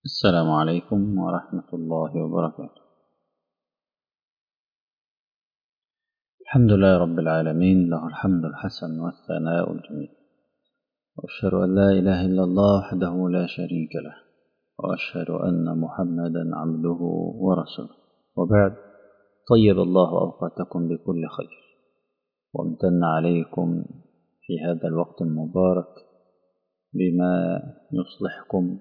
السلام عليكم ورحمة الله وبركاته الحمد لله رب العالمين له الحمد الحسن والثناء الجميل وأشهد أن لا إله إلا الله وحده لا شريك له وأشهد أن محمدا عبده ورسوله وبعد طيب الله أوقاتكم بكل خير وامتن عليكم في هذا الوقت المبارك بما يصلحكم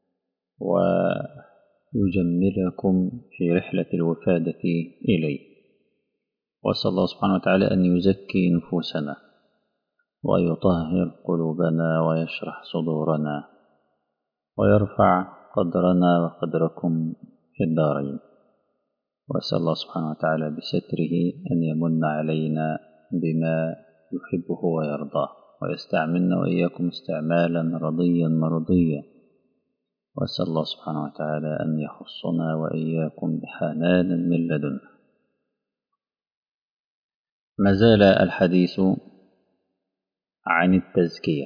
ويجملكم في رحلة الوفادة إليه وأسأل الله سبحانه وتعالى أن يزكي نفوسنا ويطهر قلوبنا ويشرح صدورنا ويرفع قدرنا وقدركم في الدارين وأسأل الله سبحانه وتعالى بستره أن يمن علينا بما يحبه ويرضاه ويستعملنا وإياكم استعمالا رضيا مرضيا وأسأل الله سبحانه وتعالى أن يخصنا وإياكم بحنان من لدنه ما زال الحديث عن التزكية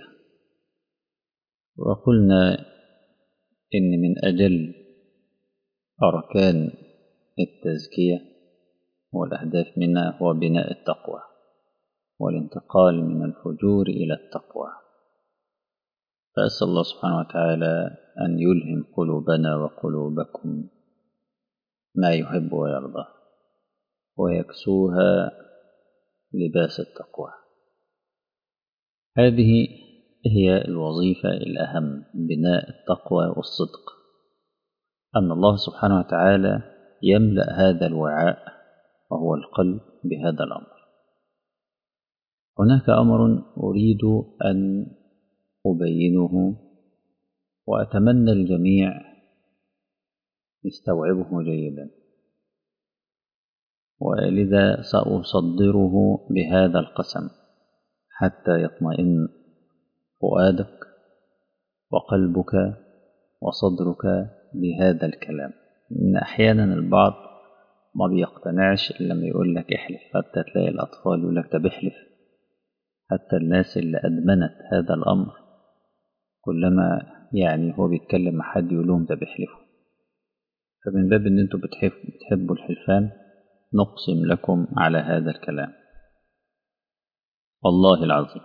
وقلنا إن من أجل أركان التزكية والأهداف منها هو بناء التقوى والانتقال من الفجور إلى التقوى فأسأل الله سبحانه وتعالى أن يلهم قلوبنا وقلوبكم ما يحب ويرضى ويكسوها لباس التقوى هذه هي الوظيفة الأهم بناء التقوى والصدق أن الله سبحانه وتعالى يملأ هذا الوعاء وهو القلب بهذا الأمر هناك أمر أريد أن أبينه وأتمنى الجميع يستوعبه جيدا ولذا سأصدره بهذا القسم حتى يطمئن فؤادك وقلبك وصدرك بهذا الكلام إن أحيانا البعض ما بيقتنعش إلا لما يقول لك احلف حتى تلاقي الأطفال يقول لك طب احلف حتى الناس اللي أدمنت هذا الأمر كلما يعني هو بيتكلم مع حد يقول لهم ده بيحلفوا فمن باب ان انتوا بتحبوا, بتحبوا الحلفان نقسم لكم على هذا الكلام والله العظيم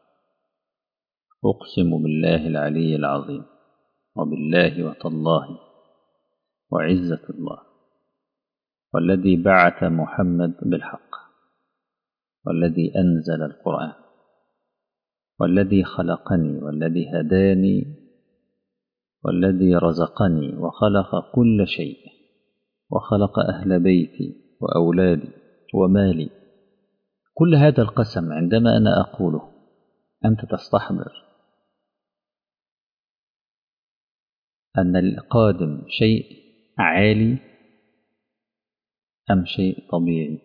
أقسم بالله العلي العظيم وبالله وتالله وعزة الله والذي بعث محمد بالحق والذي أنزل القرآن والذي خلقني والذي هداني والذي رزقني وخلق كل شيء وخلق أهل بيتي وأولادي ومالي كل هذا القسم عندما أنا أقوله أنت تستحضر أن القادم شيء عالي أم شيء طبيعي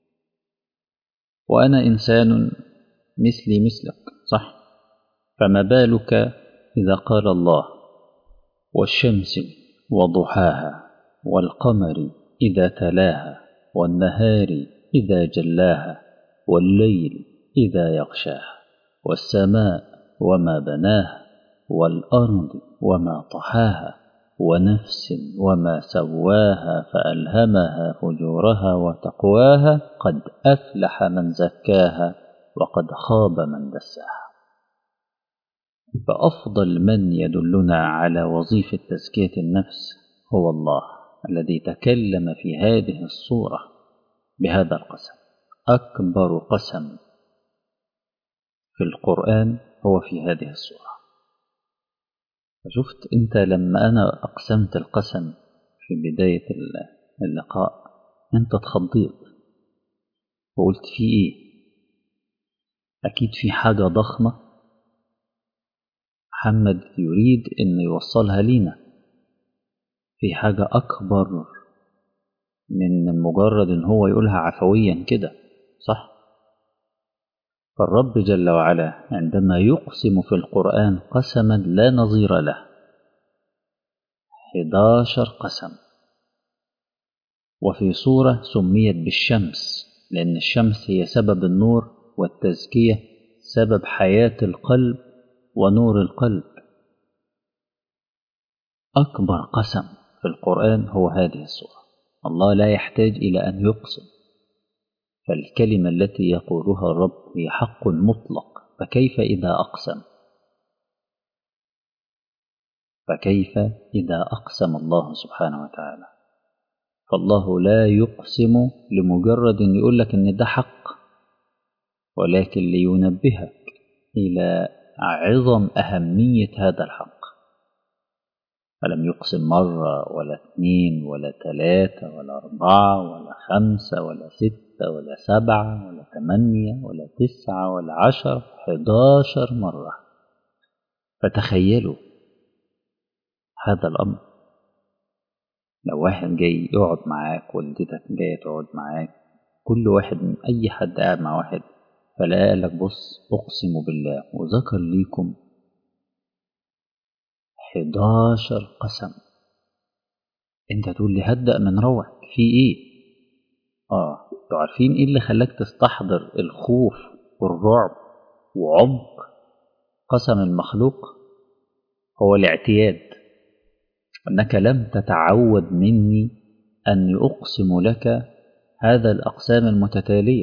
وأنا إنسان مثلي مثلك صح فما بالك إذا قال الله والشمس وضحاها والقمر إذا تلاها والنهار إذا جلاها والليل إذا يغشاها والسماء وما بناها والأرض وما طحاها ونفس وما سواها فألهمها فجورها وتقواها قد أفلح من زكاها وقد خاب من دساها فأفضل من يدلنا على وظيفة تزكية النفس هو الله الذي تكلم في هذه الصورة بهذا القسم أكبر قسم في القرآن هو في هذه الصورة فشفت أنت لما أنا أقسمت القسم في بداية اللقاء أنت اتخضيت وقلت في إيه أكيد في حاجة ضخمة محمد يريد أن يوصلها لينا في حاجة أكبر من مجرد أن هو يقولها عفويا كده صح فالرب جل وعلا عندما يقسم في القرآن قسما لا نظير له 11 قسم وفي صورة سميت بالشمس لأن الشمس هي سبب النور والتزكية سبب حياة القلب ونور القلب أكبر قسم في القرآن هو هذه السورة الله لا يحتاج إلى أن يقسم فالكلمة التي يقولها الرب هي حق مطلق فكيف إذا أقسم فكيف إذا أقسم الله سبحانه وتعالى فالله لا يقسم لمجرد أن يقول لك أن ده حق ولكن لينبهك إلى عظم أهمية هذا الحق فلم يقسم مرة ولا اثنين ولا ثلاثة ولا أربعة ولا خمسة ولا ستة ولا سبعة ولا ثمانية ولا تسعة ولا عشر حداشر مرة فتخيلوا هذا الأمر لو واحد جاي يقعد معاك والدتك جاية تقعد معاك كل واحد من أي حد قاعد مع واحد فلا قال لك بص أقسم بالله وذكر ليكم 11 قسم انت تقول لي هدأ من روعك في ايه اه انتوا عارفين ايه اللي خلاك تستحضر الخوف والرعب وعمق قسم المخلوق هو الاعتياد انك لم تتعود مني اني اقسم لك هذا الاقسام المتتاليه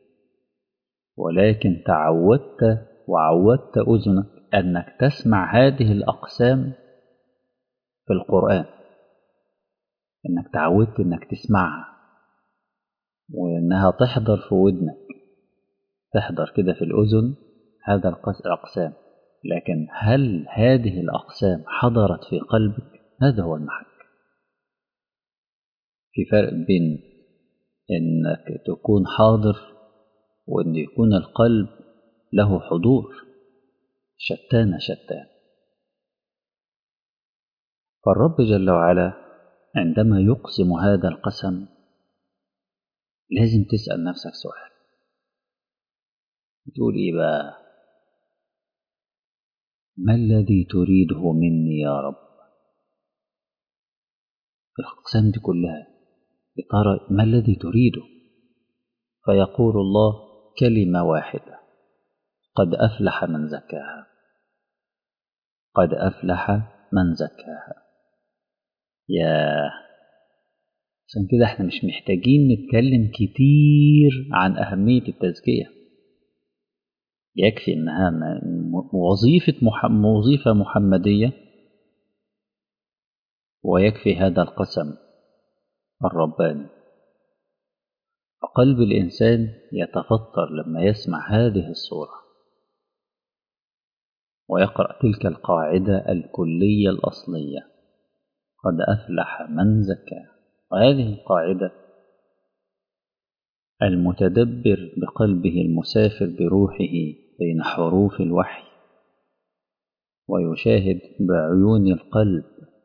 ولكن تعودت وعودت اذنك انك تسمع هذه الاقسام في القران انك تعودت انك تسمعها وانها تحضر في ودنك تحضر كده في الاذن هذا الاقسام لكن هل هذه الاقسام حضرت في قلبك هذا هو المحك في فرق بين انك تكون حاضر وان يكون القلب له حضور شتان شتان فالرب جل وعلا عندما يقسم هذا القسم لازم تسأل نفسك سؤال تقول ايه بقى ما الذي تريده مني يا رب الأقسام دي كلها يا ترى ما الذي تريده فيقول الله كلمة واحدة قد أفلح من زكاها قد أفلح من زكاها يا عشان كده احنا مش محتاجين نتكلم كتير عن أهمية التزكية يكفي إنها وظيفة محم وظيفة محمدية ويكفي هذا القسم الرباني فقلب الإنسان يتفطر لما يسمع هذه الصورة ويقرأ تلك القاعدة الكلية الأصلية قد أفلح من زكى وهذه القاعدة المتدبر بقلبه المسافر بروحه بين حروف الوحي ويشاهد بعيون القلب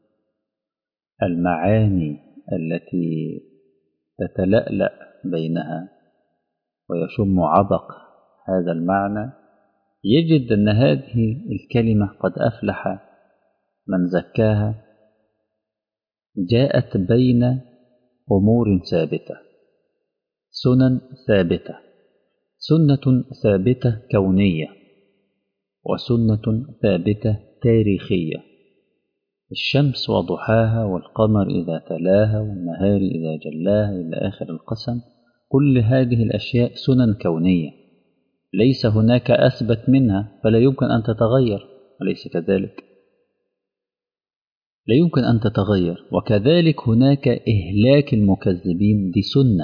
المعاني التي تتلألأ بينها ويشم عبق هذا المعنى يجد أن هذه الكلمة قد أفلح من زكاها جاءت بين أمور ثابتة سنن ثابتة سنة ثابتة كونية وسنة ثابتة تاريخية الشمس وضحاها والقمر إذا تلاها والنهار إذا جلاها إلى آخر القسم كل هذه الأشياء سنن كونية ليس هناك أثبت منها فلا يمكن أن تتغير أليس كذلك؟ لا يمكن أن تتغير وكذلك هناك إهلاك المكذبين دي سنة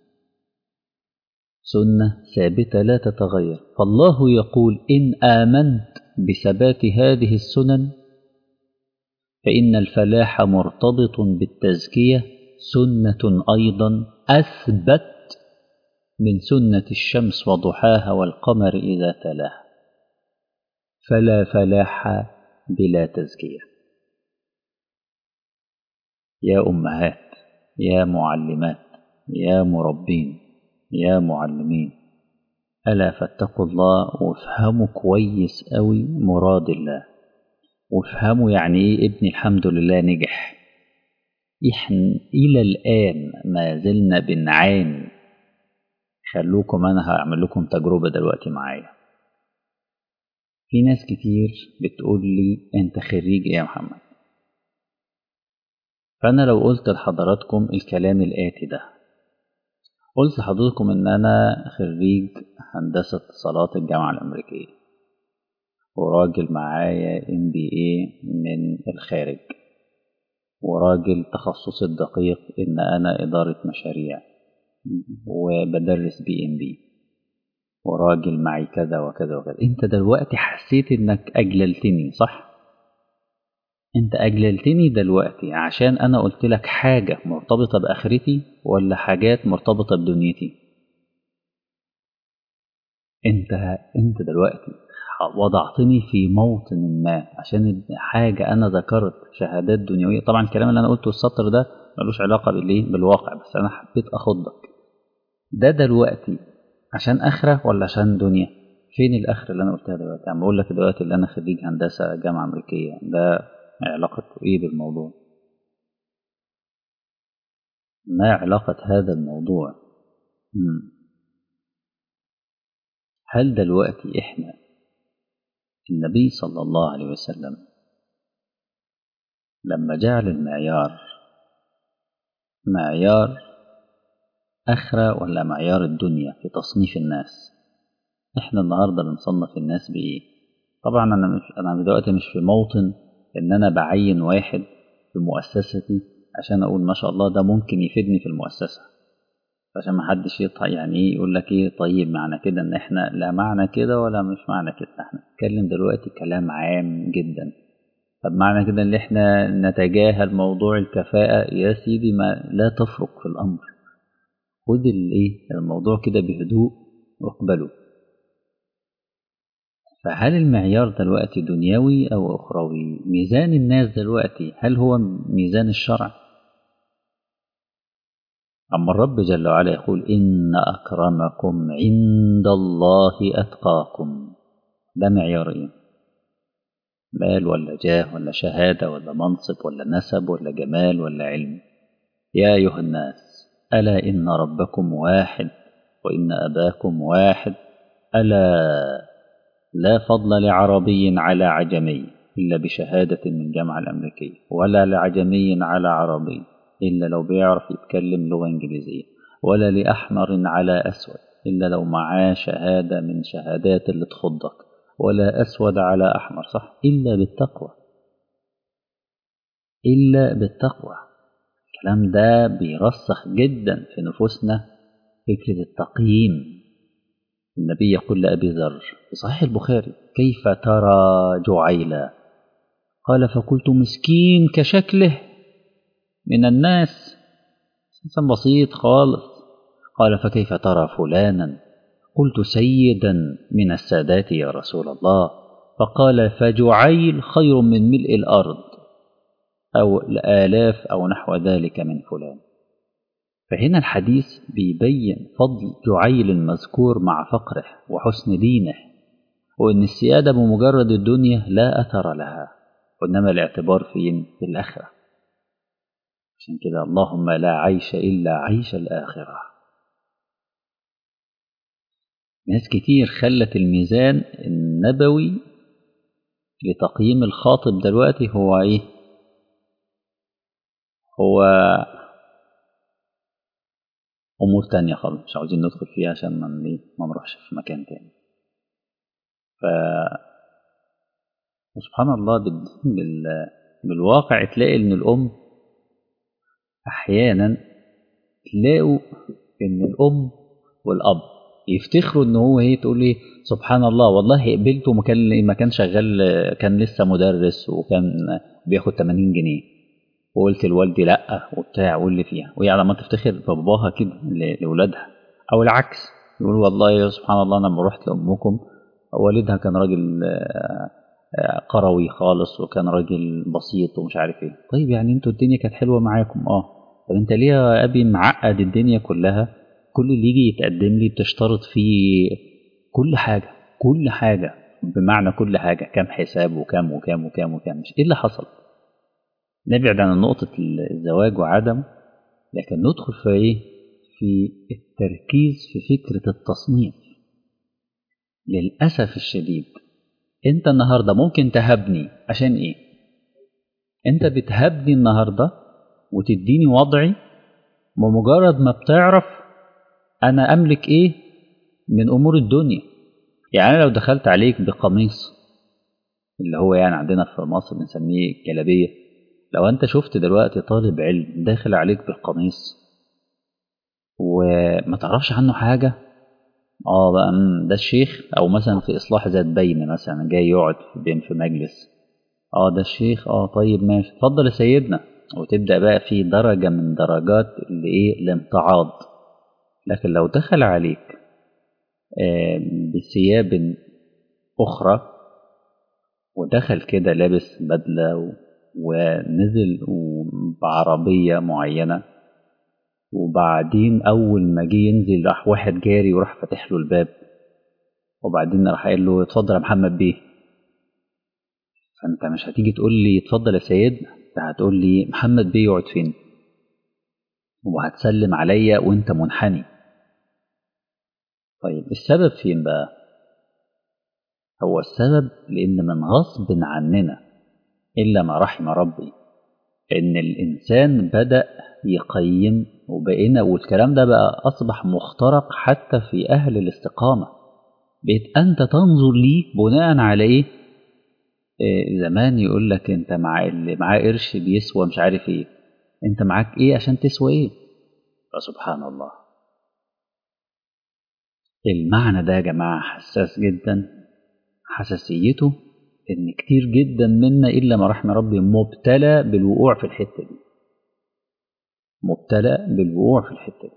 سنة ثابتة لا تتغير فالله يقول إن آمنت بثبات هذه السنن فإن الفلاح مرتبط بالتزكية سنة أيضا أثبت من سنة الشمس وضحاها والقمر إذا تلاها فلا فلاح بلا تزكية يا أمهات يا معلمات يا مربين يا معلمين ألا فاتقوا الله وافهموا كويس أوي مراد الله وافهموا يعني إيه ابني الحمد لله نجح إحنا إلى الآن ما زلنا بنعاني خلوكم أنا هعمل لكم تجربة دلوقتي معايا في ناس كتير بتقول لي أنت خريج إيه يا محمد فأنا لو قلت لحضراتكم الكلام الآتي ده قلت لحضراتكم إن أنا خريج هندسة اتصالات الجامعة الأمريكية وراجل معايا MBA من الخارج وراجل تخصصي الدقيق إن أنا إدارة مشاريع وبدرس بي ام بي وراجل معي كذا وكذا وكذا انت دلوقتي حسيت انك اجللتني صح انت اجللتني دلوقتي عشان انا قلت لك حاجة مرتبطة باخرتي ولا حاجات مرتبطة بدنيتي انت انت دلوقتي وضعتني في موطن ما عشان حاجة أنا ذكرت شهادات دنيوية طبعا الكلام اللي أنا قلته السطر ده ملوش علاقة بالإيه بالواقع بس أنا حبيت أخضك ده دلوقتي عشان آخرة ولا عشان دنيا فين الآخرة اللي أنا قلتها دلوقتي عم بقول لك دلوقتي اللي أنا خريج هندسة جامعة أمريكية ده علاقته إيه بالموضوع ما علاقة هذا الموضوع مم. هل دلوقتي إحنا النبي صلى الله عليه وسلم لما جعل المعيار معيار آخرة ولا معيار الدنيا في تصنيف الناس احنا النهاردة بنصنف الناس بإيه طبعا أنا مش أنا دلوقتي مش في موطن إن أنا بعين واحد في مؤسستي عشان أقول ما شاء الله ده ممكن يفيدني في المؤسسة عشان ما حدش يطلع يعني ايه يقول لك ايه طيب معنى كده ان احنا لا معنى كده ولا مش معنى كده احنا بنتكلم دلوقتي كلام عام جدا طب معنى كده ان احنا نتجاهل موضوع الكفاءة يا سيدي ما لا تفرق في الامر خد الايه الموضوع كده بهدوء واقبله فهل المعيار دلوقتي دنيوي او اخروي ميزان الناس دلوقتي هل هو ميزان الشرع أما الرب جل وعلا يقول إن أكرمكم عند الله أتقاكم ده معيار إيه؟ مال ولا جاه ولا شهادة ولا منصب ولا نسب ولا جمال ولا علم يا أيها الناس ألا إن ربكم واحد وإن أباكم واحد ألا لا فضل لعربي على عجمي إلا بشهادة من جامعة الأمريكية ولا لعجمي على عربي إلا لو بيعرف يتكلم لغة إنجليزية ولا لأحمر على أسود إلا لو معاه شهادة من شهادات اللي تخضك ولا أسود على أحمر صح إلا بالتقوى إلا بالتقوى الكلام ده بيرسخ جدا في نفوسنا فكرة التقييم النبي يقول لأبي ذر في صحيح البخاري كيف ترى جعيلا قال فقلت مسكين كشكله من الناس إنسان بسيط خالص قال فكيف ترى فلانا قلت سيدا من السادات يا رسول الله فقال فجعيل خير من ملء الأرض أو الآلاف أو نحو ذلك من فلان فهنا الحديث بيبين فضل جعيل المذكور مع فقره وحسن دينه وأن السيادة بمجرد الدنيا لا أثر لها وإنما الاعتبار فين في الآخرة عشان كده اللهم لا عيش إلا عيش الآخرة ناس كتير خلت الميزان النبوي لتقييم الخاطب دلوقتي هو ايه هو امور تانية خالص مش عاوزين ندخل فيها عشان ما ما نروحش في مكان تاني ف وسبحان الله بال... بال... بالواقع تلاقي ان الام احيانا تلاقوا ان الام والاب يفتخروا ان هو ايه تقول ايه سبحان الله والله قبلته ما كان ما كان شغال كان لسه مدرس وكان بياخد 80 جنيه وقلت لوالدي لا وبتاع واللي فيها وهي على ما تفتخر بباباها كده لاولادها او العكس يقول والله سبحان الله انا لما رحت لامكم والدها كان راجل قروي خالص وكان راجل بسيط ومش عارف ايه طيب يعني انتوا الدنيا كانت حلوه معاكم اه طب انت ليه يا ابي معقد الدنيا كلها كل اللي يجي يتقدم لي بتشترط فيه كل حاجه كل حاجه بمعنى كل حاجه كام حساب وكام وكام وكام وكام مش ايه اللي حصل نبعد عن نقطه الزواج وعدمه لكن ندخل في ايه في التركيز في فكره التصنيف للاسف الشديد انت النهارده ممكن تهبني عشان ايه انت بتهبني النهارده وتديني وضعي بمجرد ما بتعرف انا املك ايه من امور الدنيا يعني أنا لو دخلت عليك بقميص اللي هو يعني عندنا في مصر بنسميه جلابيه لو انت شفت دلوقتي طالب علم داخل عليك بالقميص وما تعرفش عنه حاجه اه بقى مم، ده الشيخ او مثلا في اصلاح ذات بين مثلا جاي يقعد في بين في مجلس اه ده الشيخ اه طيب ماشي اتفضل يا سيدنا وتبدا بقى في درجه من درجات الايه الامتعاض لكن لو دخل عليك آه، بثياب اخرى ودخل كده لابس بدله و- ونزل بعربيه معينه وبعدين اول ما جه ينزل راح واحد جاري وراح فاتح له الباب وبعدين راح قايل له اتفضل يا محمد بيه فانت مش هتيجي تقول لي اتفضل يا سيدنا انت هتقول لي محمد بيه يقعد فين وهتسلم عليا وانت منحني طيب السبب فين بقى هو السبب لان من غصب عننا الا ما رحم ربي ان الانسان بدا يقيم وبقينا والكلام ده بقى اصبح مخترق حتى في اهل الاستقامه بقيت انت تنظر لي بناء على ايه إيه، زمان يقول لك انت مع اللي معاه قرش بيسوى مش عارف ايه انت معاك ايه عشان تسوى ايه فسبحان الله المعنى ده يا جماعة حساس جدا حساسيته ان كتير جدا منا الا ما رحم ربي مبتلى بالوقوع في الحتة دي مبتلى بالوقوع في الحتة دي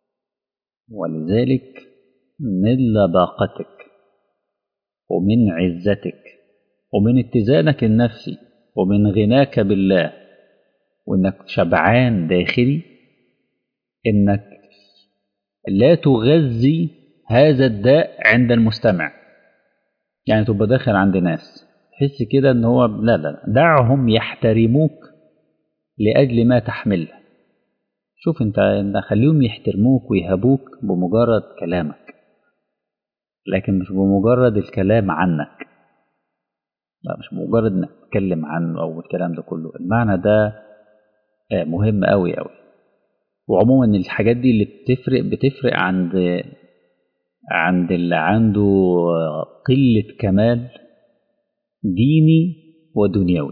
ولذلك من لباقتك ومن عزتك ومن اتزانك النفسي ومن غناك بالله وانك شبعان داخلي انك لا تغذي هذا الداء عند المستمع يعني تبقى داخل عند ناس تحس كده ان هو لا لا لا، دعهم يحترموك لاجل ما تحمله شوف انت انت خليهم يحترموك ويهبوك بمجرد كلامك لكن مش بمجرد الكلام عنك لا مش مجرد انك تتكلم عنه او الكلام ده كله المعنى ده آه، مهم قوي قوي وعموما الحاجات دي اللي بتفرق بتفرق عند عند اللي عنده قلة كمال ديني ودنيوي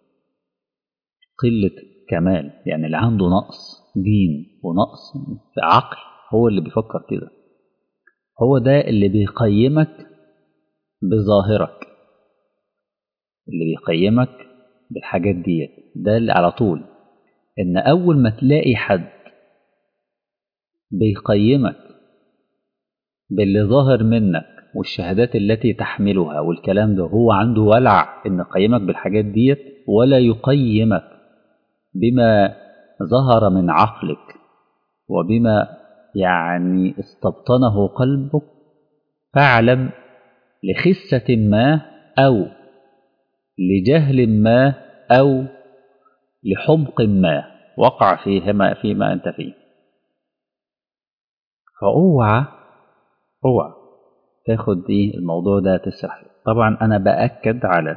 قلة كمال يعني اللي عنده نقص دين ونقص في عقل هو اللي بيفكر كده هو ده اللي بيقيمك بظاهرك اللي بيقيمك بالحاجات ديت ده اللي على طول ان اول ما تلاقي حد بيقيمك باللي ظاهر منك والشهادات التي تحملها والكلام ده هو عنده ولع ان يقيمك بالحاجات ديت ولا يقيمك بما ظهر من عقلك وبما يعني استبطنه قلبك فاعلم لخسة ما أو لجهل ما أو لحمق ما وقع فيهما فيما أنت فيه فاوعى اوعى تاخد ايه الموضوع ده تسرح فيه. طبعا انا باكد على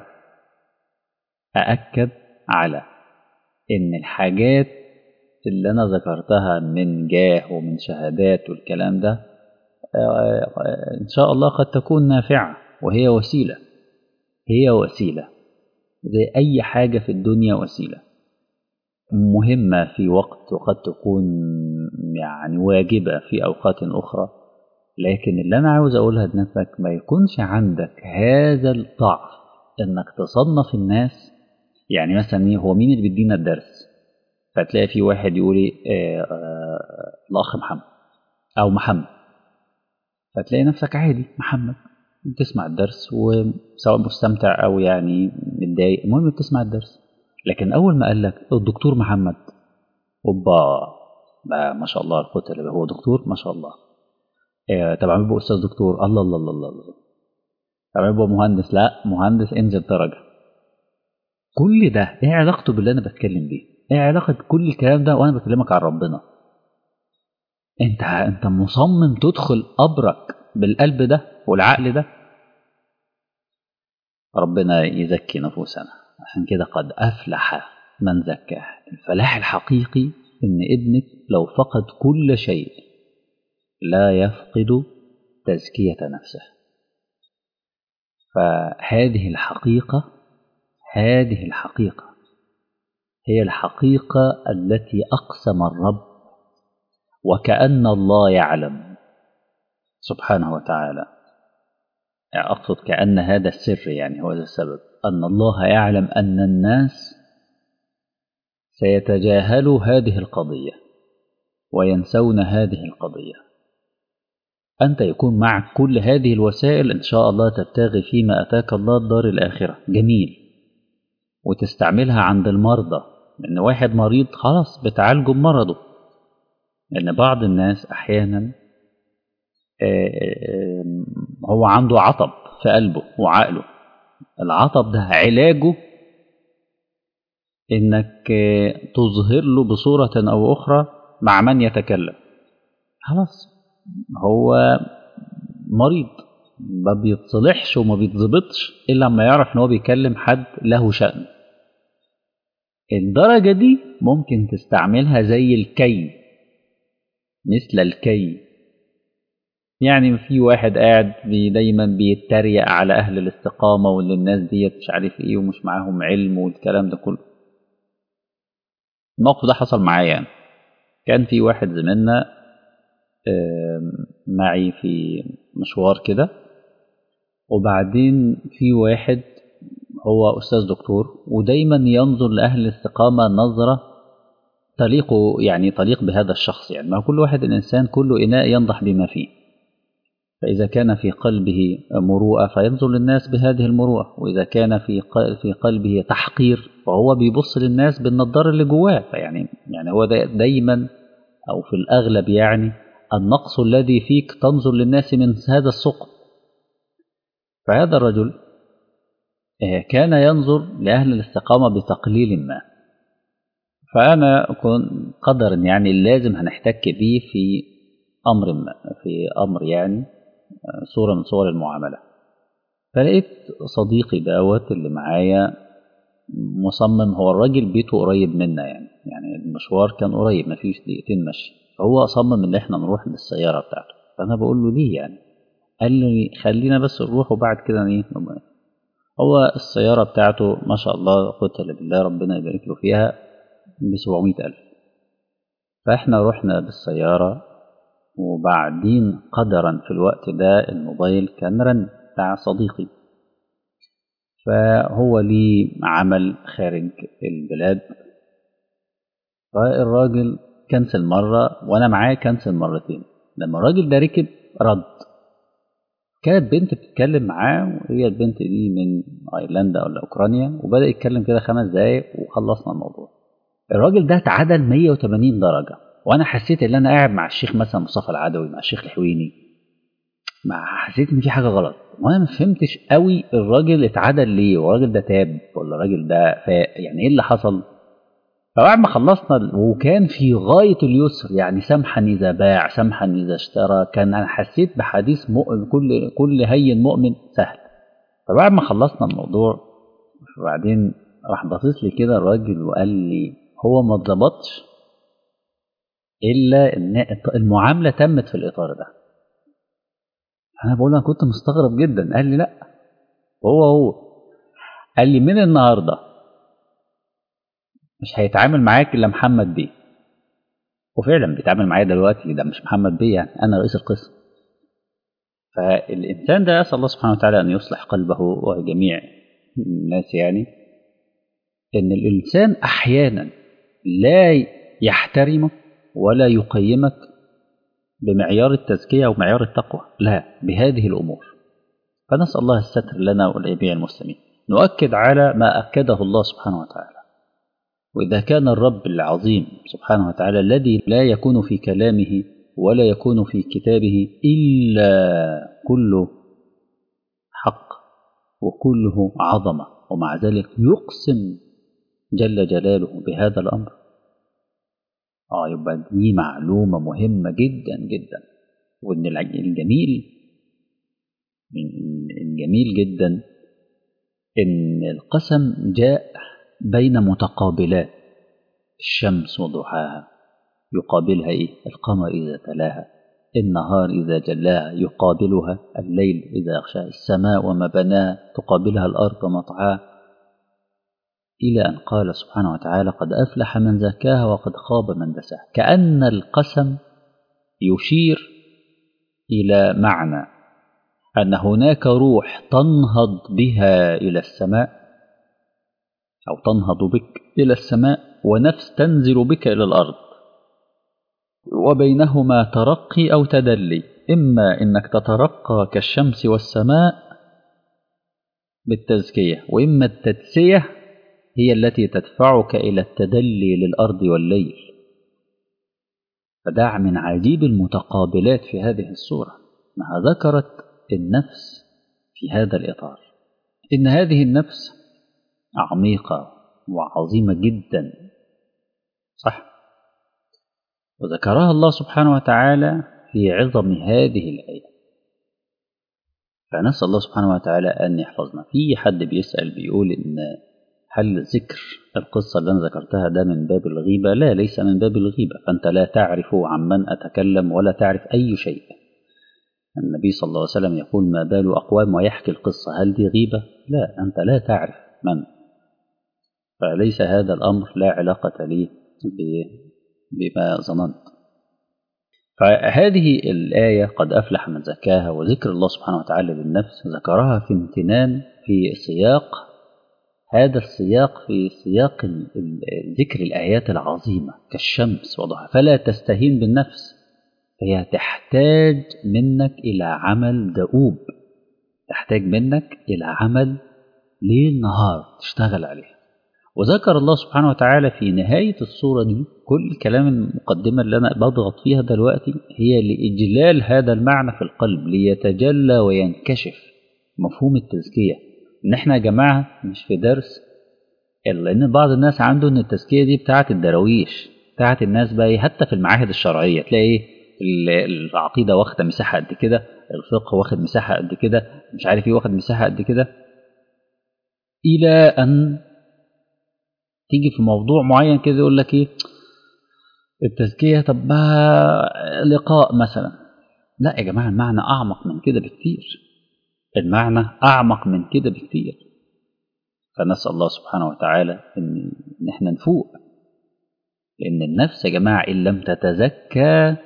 ااكد على ان الحاجات اللي انا ذكرتها من جاه ومن شهادات والكلام ده آه، آه، ان شاء الله قد تكون نافعه وهي وسيله هي وسيله زي اي حاجه في الدنيا وسيله مهمه في وقت وقد تكون يعني واجبه في اوقات اخرى لكن اللي انا عاوز اقولها لنفسك ما يكونش عندك هذا الضعف انك تصنف الناس يعني مثلا إيه، هو مين اللي بيدينا الدرس فتلاقي في واحد يقول إيه، آه، آه، الاخ محمد او محمد فتلاقي نفسك عادي محمد بتسمع الدرس وسواء مستمتع او يعني متضايق المهم بتسمع الدرس لكن اول ما قال لك الدكتور محمد اوبا بقى ما شاء الله القوة اللي هو دكتور ما شاء الله إيه طب عم بقى استاذ دكتور الله الله الله الله, الله. طب عم بقى مهندس لا مهندس انزل درجة كل ده ايه علاقته باللي انا بتكلم بيه ايه علاقة كل الكلام ده وانا بكلمك عن ربنا انت انت مصمم تدخل قبرك بالقلب ده والعقل ده ربنا يزكي نفوسنا عشان كده قد افلح من زكاه الفلاح الحقيقي إن ابنك لو فقد كل شيء لا يفقد تزكية نفسه فهذه الحقيقة هذه الحقيقة هي الحقيقة التي أقسم الرب وكأن الله يعلم سبحانه وتعالى يعني أقصد كأن هذا السر يعني هو ذا السبب أن الله يعلم أن الناس سيتجاهلوا هذه القضية وينسون هذه القضية أنت يكون معك كل هذه الوسائل إن شاء الله تبتغي فيما أتاك الله الدار الآخرة جميل وتستعملها عند المرضى لأن واحد مريض خلاص بتعالجه بمرضه لأن بعض الناس أحيانا هو عنده عطب في قلبه وعقله العطب ده علاجه انك تظهر له بصورة او اخرى مع من يتكلم خلاص هو مريض ما بيتصلحش وما بيتظبطش الا لما يعرف ان هو بيكلم حد له شأن الدرجة دي ممكن تستعملها زي الكي مثل الكي يعني في واحد قاعد بي دايما بيتريق على اهل الاستقامة وان الناس ديت مش عارف ايه ومش معاهم علم والكلام ده كله الموقف ده حصل معايا يعني كان في واحد زميلنا معي في مشوار كده وبعدين في واحد هو أستاذ دكتور ودايما ينظر لأهل الاستقامة نظرة تليق يعني تليق بهذا الشخص يعني ما كل واحد الإنسان كل إناء ينضح بما فيه فإذا كان في قلبه مروءة فينظر للناس بهذه المروءة وإذا كان في في قلبه تحقير فهو بيبص للناس بالنضارة اللي جواه فيعني يعني هو دايما أو في الأغلب يعني النقص الذي فيك تنظر للناس من هذا الثقب فهذا الرجل كان ينظر لأهل الاستقامة بتقليل ما فأنا كنت قدر يعني لازم هنحتك به في أمر ما في أمر يعني صورة من صور المعاملة فلقيت صديقي دوت اللي معايا مصمم هو الراجل بيته قريب منا يعني يعني المشوار كان قريب مفيش دقيقتين مشي فهو أصمم إن إحنا نروح بالسيارة بتاعته فأنا بقول له ليه يعني قال لي خلينا بس نروح وبعد كده إيه هو السيارة بتاعته ما شاء الله قلت بالله ربنا يبارك له فيها ب 700 ألف فإحنا رحنا بالسيارة وبعدين قدرا في الوقت ده الموبايل كان رن بتاع صديقي فهو ليه عمل خارج البلاد فالراجل كنسل مرة وأنا معاه كنسل مرتين لما الراجل ده ركب رد كانت بنت بتتكلم معاه وهي البنت دي من ايرلندا ولا اوكرانيا وبدا يتكلم كده خمس دقايق وخلصنا الموضوع الراجل ده اتعدل 180 درجه وانا حسيت ان انا قاعد مع الشيخ مثلا مصطفى العدوي مع الشيخ الحويني ما حسيت ان في حاجه غلط وانا ما فهمتش قوي الراجل اتعدل ليه والراجل ده تاب ولا الراجل ده فاق يعني ايه اللي حصل فبعد ما خلصنا وكان في غاية اليسر يعني سمحا إذا باع سمحا إذا اشترى كان أنا حسيت بحديث مؤمن كل كل هين مؤمن سهل فبعد ما خلصنا الموضوع وبعدين راح باصص لي كده الراجل وقال لي هو ما اتظبطش إلا إن المعاملة تمت في الإطار ده أنا بقول أنا كنت مستغرب جدا قال لي لأ هو هو قال لي من النهارده مش هيتعامل معاك الا محمد بيه وفعلا بيتعامل معايا دلوقتي ده مش محمد بيه يعني انا رئيس القسم فالانسان ده اسال الله سبحانه وتعالى ان يصلح قلبه وجميع الناس يعني ان الانسان احيانا لا يحترمك ولا يقيمك بمعيار التزكيه ومعيار التقوى لا بهذه الامور فنسال الله الستر لنا ولجميع المسلمين نؤكد على ما اكده الله سبحانه وتعالى وإذا كان الرب العظيم سبحانه وتعالى الذي لا يكون في كلامه ولا يكون في كتابه إلا كله حق وكله عظمة ومع ذلك يقسم جل جلاله بهذا الأمر آه يبقى دي معلومة مهمة جدا جدا وإن الجميل الجميل جدا إن القسم جاء بين متقابلات الشمس وضحاها يقابلها إيه؟ القمر إذا تلاها النهار إذا جلاها يقابلها الليل إذا يغشاها السماء وما بناها تقابلها الأرض وما طحاها إلى أن قال سبحانه وتعالى قد أفلح من زكاها وقد خاب من دساها كأن القسم يشير إلى معنى أن هناك روح تنهض بها إلى السماء أو تنهض بك إلى السماء ونفس تنزل بك إلى الأرض وبينهما ترقي أو تدلي إما إنك تترقى كالشمس والسماء بالتزكية وإما التدسية هي التي تدفعك إلى التدلي للأرض والليل فدع من عجيب المتقابلات في هذه الصورة أنها ذكرت النفس في هذا الإطار إن هذه النفس عميقة وعظيمة جدا صح وذكرها الله سبحانه وتعالى في عظم هذه الآية فنسأل الله سبحانه وتعالى أن يحفظنا في حد بيسأل بيقول إن هل ذكر القصة اللي أنا ذكرتها ده من باب الغيبة لا ليس من باب الغيبة فأنت لا تعرف عمن أتكلم ولا تعرف أي شيء النبي صلى الله عليه وسلم يقول ما بال أقوام ويحكي القصة هل دي غيبة لا أنت لا تعرف من فليس هذا الأمر لا علاقة لي بما ظننت فهذه الآية قد أفلح من زكاها وذكر الله سبحانه وتعالى للنفس ذكرها في امتنان في سياق هذا السياق في سياق ذكر الآيات العظيمة كالشمس وضحى فلا تستهين بالنفس فهي تحتاج منك إلى عمل دؤوب تحتاج منك إلى عمل ليل نهار تشتغل عليه وذكر الله سبحانه وتعالى في نهاية الصورة دي كل كلام المقدمة اللي أنا بضغط فيها دلوقتي هي لإجلال هذا المعنى في القلب ليتجلى وينكشف مفهوم التزكية إن إحنا يا جماعة مش في درس لأن بعض الناس عنده إن التزكية دي بتاعة الدراويش بتاعة الناس بقى حتى في المعاهد الشرعية تلاقي العقيدة واخدة مساحة قد كده الفقه واخد مساحة قد كده مش عارف ايه واخد مساحة قد كده إلى أن تيجي في موضوع معين كده يقول لك ايه التزكية طب ما لقاء مثلا لا يا جماعة المعنى أعمق من كده بكتير المعنى أعمق من كده بكتير فنسأل الله سبحانه وتعالى إن, إن إحنا نفوق لأن النفس يا جماعة إن لم تتزكى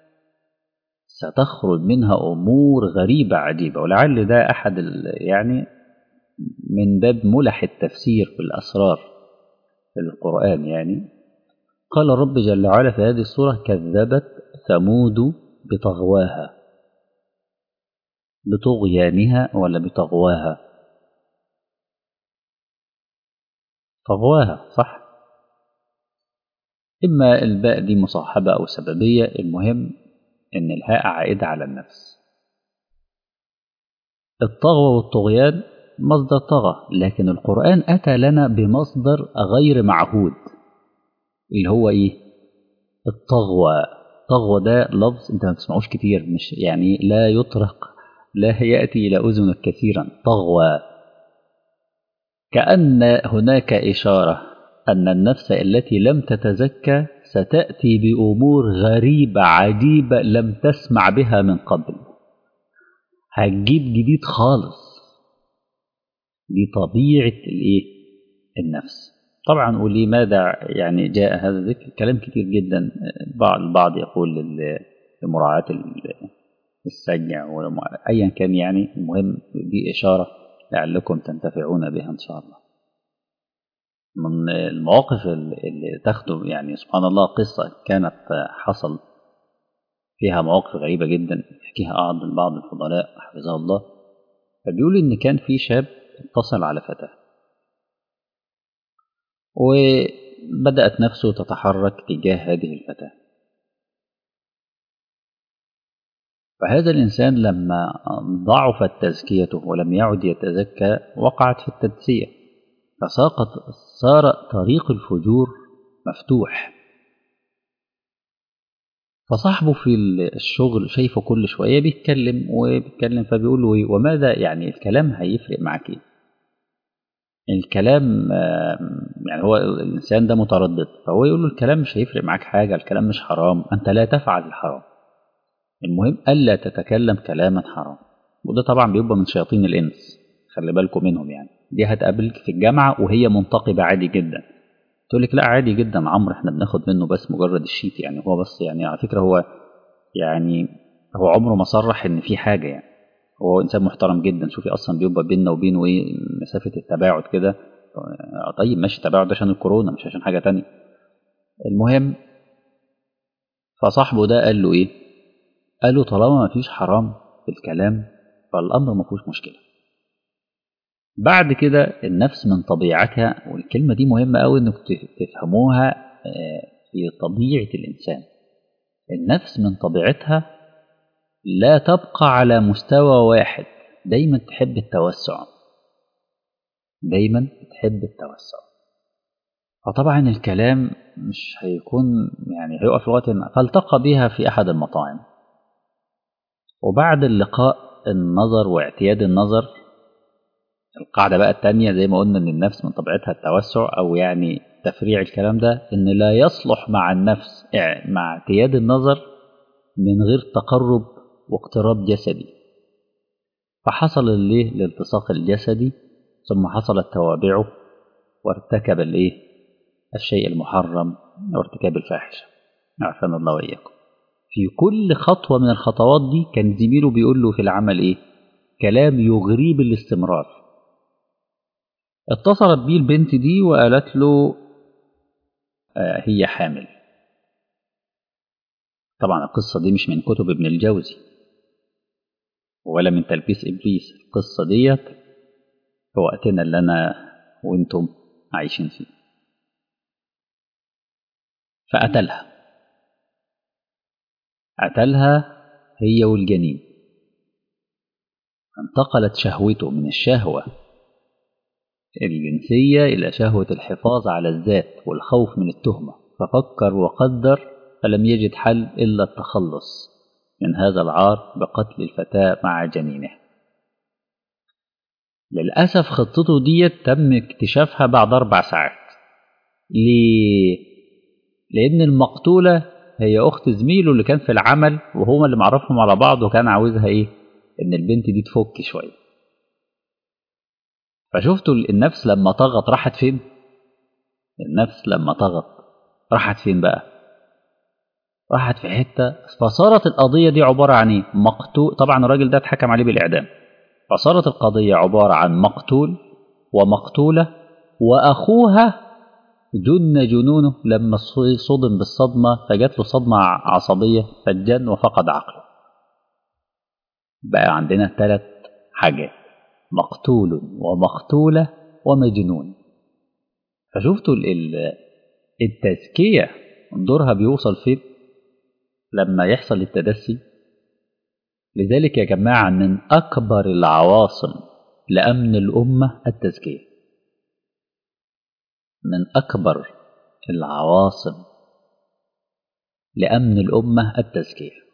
ستخرج منها أمور غريبة عجيبة ولعل ده أحد يعني من باب ملح التفسير في الأسرار في القرآن يعني قال الرب جل وعلا في هذه السورة كذبت ثمود بطغواها بطغيانها ولا بطغواها طغواها صح إما الباء دي مصاحبة أو سببية المهم إن الهاء عائدة على النفس الطغوة والطغيان مصدر طغى لكن القرآن أتى لنا بمصدر غير معهود اللي هو إيه الطغوة الطغوة ده لفظ أنت ما تسمعوش كتير مش يعني لا يطرق لا يأتي إلى أذنك كثيرا طغوة كأن هناك إشارة أن النفس التي لم تتزكى ستأتي بأمور غريبة عجيبة لم تسمع بها من قبل هتجيب جديد خالص دي طبيعة الإيه؟ النفس طبعا ولماذا يعني جاء هذا الذكر كلام كتير جدا بعض البعض يقول لمراعاة السجع أيا كان يعني المهم دي إشارة لعلكم تنتفعون بها إن شاء الله من المواقف اللي تاخده يعني سبحان الله قصة كانت حصل فيها مواقف غريبة جدا يحكيها بعض بعض الفضلاء حفظه الله فبيقول إن كان في شاب اتصل على فتاة وبدأت نفسه تتحرك تجاه هذه الفتاة فهذا الإنسان لما ضعفت تزكيته ولم يعد يتزكى وقعت في التدسية فساقط صار طريق الفجور مفتوح فصاحبه في الشغل شايفه كل شوية بيتكلم وبيتكلم فبيقول له وماذا يعني الكلام هيفرق معك ايه الكلام يعني هو الإنسان ده متردد فهو يقول له الكلام مش هيفرق معاك حاجة الكلام مش حرام أنت لا تفعل الحرام المهم ألا تتكلم كلاما حرام وده طبعا بيبقى من شياطين الإنس خلي بالكم منهم يعني دي هتقابلك في الجامعة وهي منتقبة عادي جدا تقول لك لا عادي جدا عمرو احنا بناخد منه بس مجرد الشيت يعني هو بس يعني على فكرة هو يعني هو عمره ما صرح ان في حاجة يعني هو انسان محترم جدا شوفي اصلا بيبقى بيننا وبينه ايه مسافة التباعد كده طيب ماشي التباعد عشان الكورونا مش عشان حاجة تانية المهم فصاحبه ده قال له ايه قال له طالما ما فيش حرام في الكلام فالامر ما فيهوش مشكله بعد كده النفس من طبيعتها والكلمة دي مهمة أوي إنك تفهموها في طبيعة الإنسان النفس من طبيعتها لا تبقى على مستوى واحد دايما تحب التوسع دايما تحب التوسع فطبعا الكلام مش هيكون يعني هيقف وقت فالتقى بها في أحد المطاعم وبعد اللقاء النظر واعتياد النظر القاعدة بقى التانية زي ما قلنا إن النفس من طبيعتها التوسع أو يعني تفريع الكلام ده إن لا يصلح مع النفس مع اعتياد النظر من غير تقرب واقتراب جسدي فحصل الايه الالتصاق الجسدي ثم حصلت توابعه وارتكب الايه الشيء المحرم وارتكاب الفاحشة عافانا الله وإياكم في كل خطوة من الخطوات دي كان زميله بيقول له في العمل ايه كلام يغريه بالاستمرار اتصلت بيه البنت دي وقالت له آه هي حامل طبعا القصة دي مش من كتب ابن الجوزي ولا من تلبيس إبليس القصة ديت في وقتنا اللي أنا وأنتم عايشين فيه فقتلها قتلها هي والجنين انتقلت شهوته من الشهوة الجنسية إلى شهوة الحفاظ على الذات والخوف من التهمة ففكر وقدر فلم يجد حل إلا التخلص من هذا العار بقتل الفتاة مع جنينه للأسف خطته ديت تم اكتشافها بعد أربع ساعات ليه؟ لأن المقتولة هي أخت زميله اللي كان في العمل وهما اللي معرفهم على بعض وكان عاوزها إيه؟ إن البنت دي تفك شوية فشفتوا النفس لما طغت راحت فين؟ النفس لما طغت راحت فين بقى؟ راحت في حتة فصارت القضية دي عبارة عن إيه؟ مقتول طبعا الراجل ده اتحكم عليه بالإعدام فصارت القضية عبارة عن مقتول ومقتولة وأخوها جن جنونه لما صدم بالصدمة فجات له صدمة عصبية فجن وفقد عقله بقى عندنا ثلاث حاجات مقتول ومقتولة ومجنون فشفتوا التزكية دورها بيوصل فين لما يحصل التدسي لذلك يا جماعة من أكبر العواصم لأمن الأمة التزكية من أكبر العواصم لأمن الأمة التزكية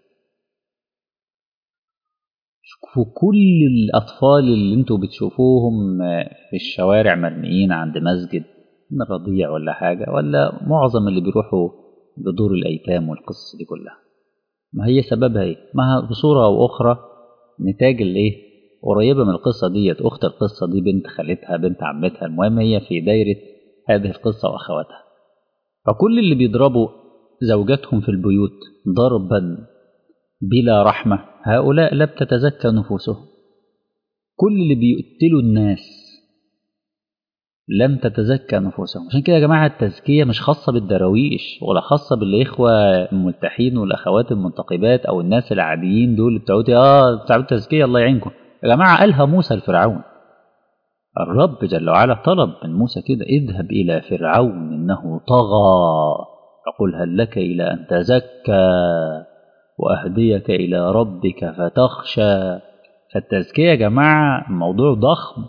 كل الأطفال اللي انتوا بتشوفوهم في الشوارع مرميين عند مسجد من رضيع ولا حاجة ولا معظم اللي بيروحوا بدور الأيتام والقصة دي كلها ما هي سببها ايه؟ ما بصورة أو أخرى نتاج الايه؟ قريبة من القصة ديت أخت القصة دي بنت خالتها بنت عمتها المهم هي في دايرة هذه القصة وأخواتها فكل اللي بيضربوا زوجاتهم في البيوت ضربا بلا رحمة هؤلاء لا بتتزكى نفوسهم كل اللي بيقتلوا الناس لم تتزكى نفوسهم عشان كده يا جماعة التزكية مش خاصة بالدراويش ولا خاصة بالإخوة الملتحين والأخوات المنتقبات أو الناس العاديين دول اللي بتعودي آه بتعودوا تزكية الله يعينكم يا جماعة قالها موسى لفرعون الرب جل وعلا طلب من موسى كده اذهب إلى فرعون إنه طغى فقل هل لك إلى أن تزكى وأهديك إلى ربك فتخشى فالتزكية يا جماعة موضوع ضخم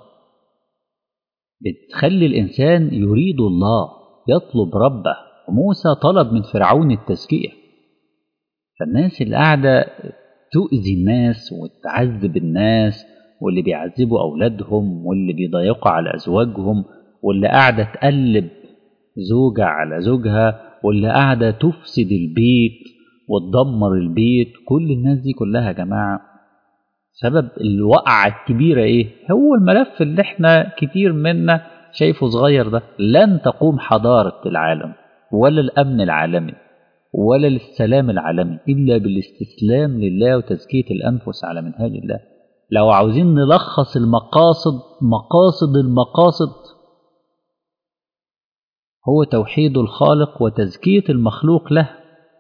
بتخلي الإنسان يريد الله يطلب ربه وموسى طلب من فرعون التزكية فالناس اللي قاعدة تؤذي الناس وتعذب الناس واللي بيعذبوا أولادهم واللي بيضايقوا على أزواجهم واللي قاعدة تقلب زوجة على زوجها واللي قاعدة تفسد البيت وتدمر البيت كل الناس دي كلها يا جماعة سبب الوقعة الكبيرة ايه هو الملف اللي احنا كتير منا شايفه صغير ده لن تقوم حضارة العالم ولا الأمن العالمي ولا السلام العالمي إلا بالاستسلام لله وتزكية الأنفس على منهاج الله لو عاوزين نلخص المقاصد مقاصد المقاصد هو توحيد الخالق وتزكية المخلوق له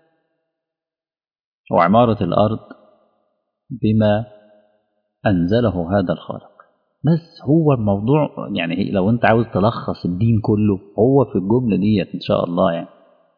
وعمارة الأرض بما أنزله هذا الخالق بس هو الموضوع يعني لو أنت عاوز تلخص الدين كله هو في الجملة ديت إن شاء الله يعني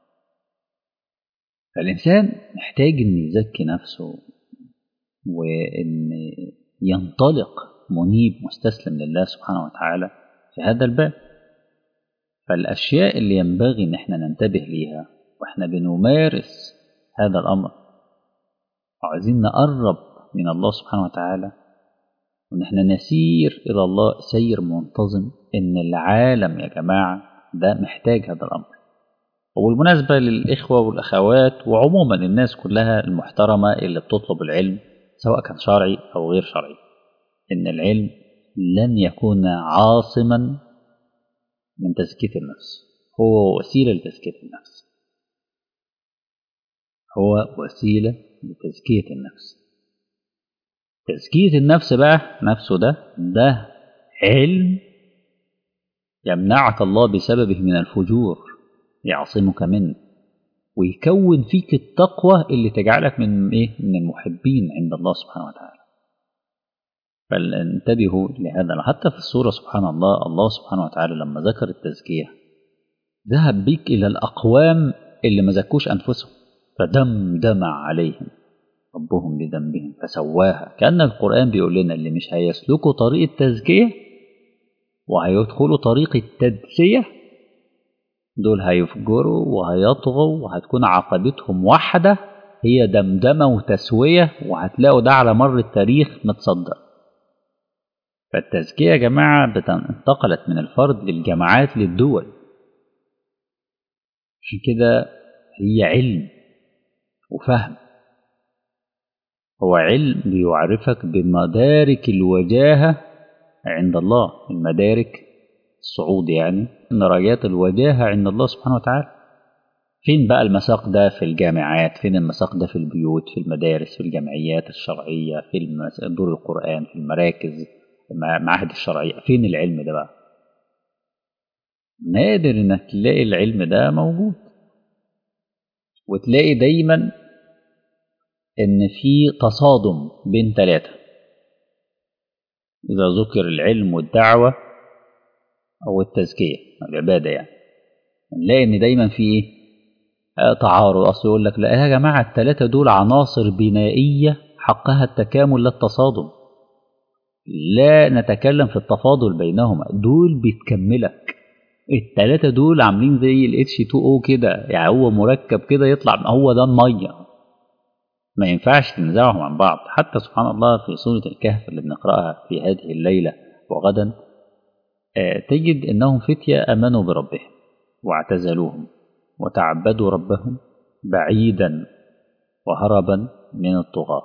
فالإنسان محتاج إن يزكي نفسه وإن ينطلق منيب مستسلم لله سبحانه وتعالى في هذا الباب فالأشياء اللي ينبغي إن احنا ننتبه ليها وإحنا بنمارس هذا الأمر وعايزين نقرب من الله سبحانه وتعالى وإن احنا نسير إلى الله سير منتظم إن العالم يا جماعة ده محتاج هذا الأمر وبالمناسبة للإخوة والأخوات وعموما الناس كلها المحترمة اللي بتطلب العلم سواء كان شرعي أو غير شرعي إن العلم لن يكون عاصما من تزكية النفس هو وسيلة لتزكية النفس هو وسيلة لتزكية النفس تزكية النفس بقى نفسه ده ده علم يمنعك الله بسببه من الفجور يعصمك منه ويكون فيك التقوى اللي تجعلك من ايه من المحبين عند الله سبحانه وتعالى فانتبهوا لهذا حتى في السورة سبحان الله الله سبحانه وتعالى لما ذكر التزكية ذهب بك إلى الأقوام اللي ما زكوش أنفسهم فدمدم عليهم ربهم بذنبهم فسواها كأن القرآن بيقول لنا اللي مش هيسلكوا طريق التزكية وهيدخلوا طريق التدسية دول هيفجروا وهيطغوا وهتكون عاقبتهم واحدة هي دمدمة وتسوية وهتلاقوا ده على مر التاريخ متصدر فالتزكية يا جماعة انتقلت من الفرد للجماعات للدول عشان كده هي علم وفهم هو علم بيعرفك بمدارك الوجاهة عند الله المدارك الصعود يعني درجات الوجاهة عند الله سبحانه وتعالى فين بقى المساق ده في الجامعات فين المساق ده في البيوت في المدارس في الجمعيات الشرعية في دور القرآن في المراكز المعاهد الشرعية فين العلم ده بقى نادر انك تلاقي العلم ده موجود وتلاقي دايما ان في تصادم بين ثلاثة اذا ذكر العلم والدعوة او التزكية العبادة يعني نلاقي ان دايما في ايه تعارض اصل يقول لك لا يا جماعة الثلاثة دول عناصر بنائية حقها التكامل لا التصادم لا نتكلم في التفاضل بينهما دول بتكملك التلاتة دول عاملين زي ال H2O كده يعني هو مركب كده يطلع هو ده المية ما ينفعش تنزعهم عن بعض حتى سبحان الله في سورة الكهف اللي بنقرأها في هذه الليلة وغدا آه تجد أنهم فتية أمنوا بربهم واعتزلوهم وتعبدوا ربهم بعيدا وهربا من الطغاة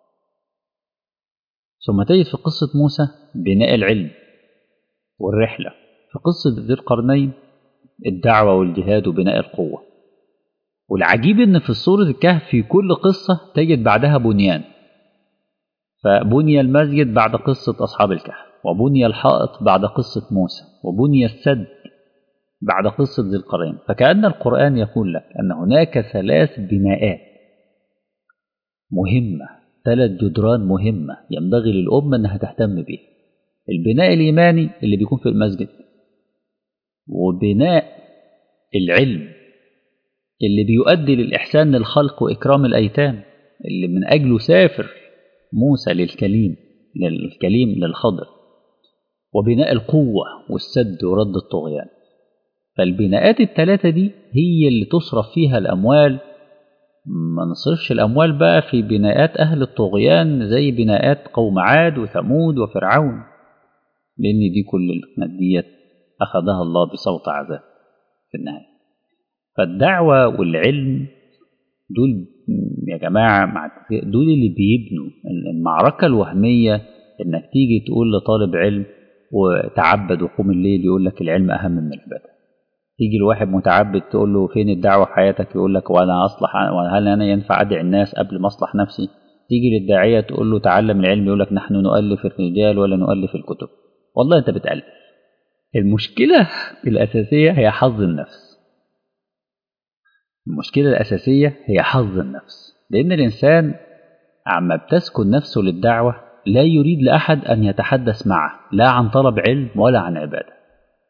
ثم تجد في قصة موسى بناء العلم والرحلة في قصة ذي القرنين الدعوة والجهاد وبناء القوة والعجيب ان في سورة الكهف في كل قصة تجد بعدها بنيان فبني المسجد بعد قصة أصحاب الكهف وبني الحائط بعد قصة موسى وبني السد بعد قصة ذي القرنين فكأن القرآن يقول لك أن هناك ثلاث بناءات مهمة ثلاث جدران مهمة ينبغي للأمة أنها تهتم بها البناء الإيماني اللي بيكون في المسجد وبناء العلم اللي بيؤدي للإحسان للخلق وإكرام الأيتام اللي من أجله سافر موسى للكليم للكليم للخضر وبناء القوة والسد ورد الطغيان فالبناءات الثلاثة دي هي اللي تصرف فيها الأموال ما نصرفش الأموال بقى في بناءات أهل الطغيان زي بناءات قوم عاد وثمود وفرعون لأن دي كل الماديات أخذها الله بصوت عذاب في النهاية فالدعوة والعلم دول يا جماعة مع دول اللي بيبنوا المعركة الوهمية إنك تيجي تقول لطالب علم وتعبد وقوم الليل يقول لك العلم أهم من العبادة تيجي لواحد متعبد تقول له فين الدعوة في حياتك يقول لك وأنا أصلح وهل أنا ينفع أدعي الناس قبل ما أصلح نفسي تيجي للداعية تقول له تعلم العلم يقول لك نحن نؤلف الرجال ولا نؤلف الكتب والله أنت بتألف المشكلة الأساسية هي حظ النفس المشكلة الأساسية هي حظ النفس لأن الإنسان عما بتسكن نفسه للدعوة لا يريد لأحد أن يتحدث معه لا عن طلب علم ولا عن عبادة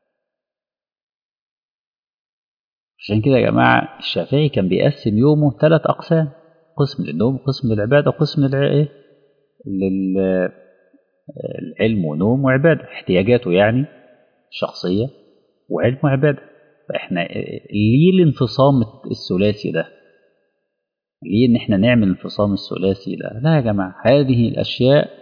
عشان كده يا جماعة الشافعي كان بيقسم يومه ثلاث أقسام قسم للنوم قسم للعبادة وقسم للعلم للعلم ونوم وعبادة احتياجاته يعني الشخصية وعلم وعبادة فاحنا ليه الانفصام الثلاثي ده ليه ان احنا نعمل الانفصام الثلاثي ده لا يا جماعة هذه الأشياء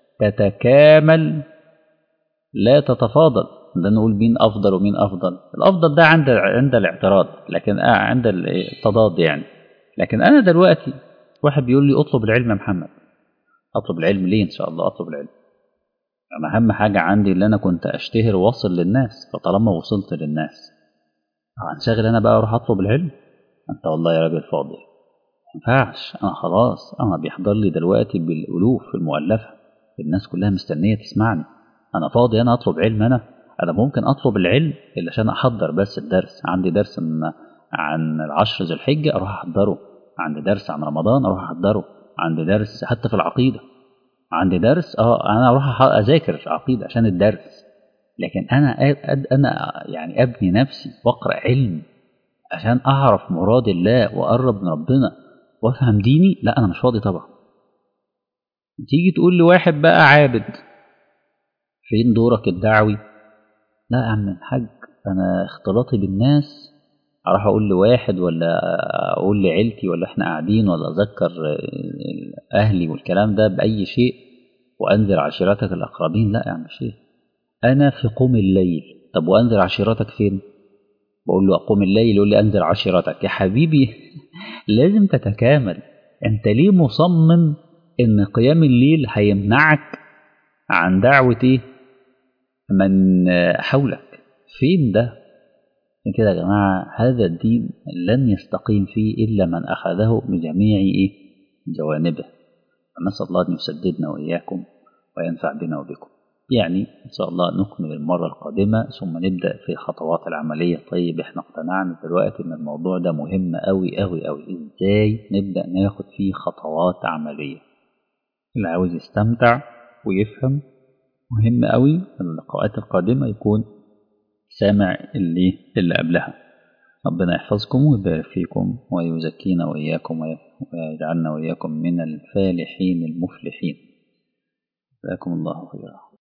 تتكامل لا تتفاضل ده نقول مين أفضل ومين أفضل الأفضل ده عند عند الاعتراض لكن آه عند التضاد يعني لكن أنا دلوقتي واحد بيقول لي اطلب العلم يا محمد أطلب العلم ليه إن شاء الله أطلب العلم أنا أهم حاجة عندي اللي أنا كنت أشتهر وأوصل للناس فطالما وصلت للناس هنشغل أنا بقى أروح أطلب العلم أنت والله يا راجل فاضي ما ينفعش أنا خلاص أنا بيحضر لي دلوقتي بالألوف المؤلفة الناس كلها مستنية تسمعني أنا فاضي أنا أطلب علم أنا أنا ممكن أطلب العلم إلا عشان أحضر بس الدرس عندي درس عن العشر ذو الحجة أروح أحضره عندي درس عن رمضان أروح أحضره عندي درس حتى في العقيدة عندي درس اه انا اروح اذاكر عقيده عشان الدرس لكن انا أد انا يعني ابني نفسي واقرا علم عشان اعرف مراد الله واقرب من ربنا وافهم ديني لا انا مش فاضي طبعا تيجي تقول لواحد بقى عابد فين دورك الدعوي لا يا عم الحاج انا اختلاطي بالناس اروح اقول لواحد ولا اقول لعيلتي ولا احنا قاعدين ولا اذكر اهلي والكلام ده باي شيء وانذر عشيرتك الاقربين لا يا عم شيء انا في قوم الليل طب وانذر عشيرتك فين بقول له اقوم الليل يقول لي انذر عشيرتك يا حبيبي لازم تتكامل انت ليه مصمم ان قيام الليل هيمنعك عن دعوه ايه من حولك فين ده عشان كده يا جماعة هذا الدين لن يستقيم فيه إلا من أخذه بجميع إيه؟ جوانبه فنسأل الله أن يسددنا وإياكم وينفع بنا وبكم يعني إن شاء الله نكمل المرة القادمة ثم نبدأ في الخطوات العملية طيب إحنا اقتنعنا دلوقتي إن الموضوع ده مهم أوي أوي أوي إزاي نبدأ ناخد فيه خطوات عملية اللي عاوز يستمتع ويفهم مهم أوي اللقاءات القادمة يكون سامع اللي اللي قبلها ربنا يحفظكم ويبارك فيكم ويزكينا وإياكم ويجعلنا وإياكم من الفالحين المفلحين جزاكم الله خيرا